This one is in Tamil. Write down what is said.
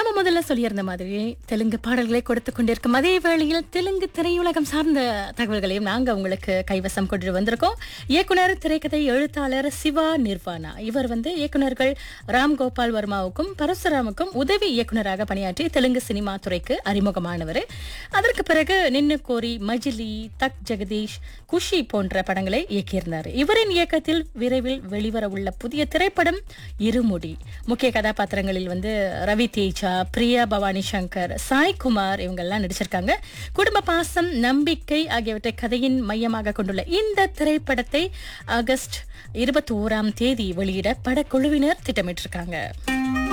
நம்ம முதல்ல சொல்லியிருந்த மாதிரி தெலுங்கு பாடல்களை கொடுத்து கொண்டிருக்கும் அதே வேளையில் தெலுங்கு திரையுலகம் சார்ந்த தகவல்களையும் நாங்க உங்களுக்கு கைவசம் கொண்டு வந்திருக்கோம் இயக்குனர் திரைக்கதை எழுத்தாளர் சிவா நிர்வாணா இவர் வந்து இயக்குனர்கள் ராம் கோபால் வர்மாவுக்கும் பரசுராமுக்கும் உதவி இயக்குனராக பணியாற்றி தெலுங்கு சினிமா துறைக்கு அறிமுகமானவர் அதற்கு பிறகு நின்னு கோரி மஜிலி தக் ஜெகதீஷ் குஷி போன்ற படங்களை இயக்கியிருந்தார் இவரின் இயக்கத்தில் விரைவில் வெளிவர உள்ள புதிய திரைப்படம் இருமுடி முக்கிய கதாபாத்திரங்களில் வந்து ரவி தேஜா பிரியா பவானி சங்கர் சாய் குமார் இவங்க எல்லாம் நடிச்சிருக்காங்க குடும்ப பாசம் நம்பிக்கை ஆகியவற்றை கதையின் மையமாக கொண்டுள்ள இந்த திரைப்படத்தை ஆகஸ்ட் இருபத்தி ஓராம் தேதி வெளியிட படக்குழுவினர் திட்டமிட்டிருக்காங்க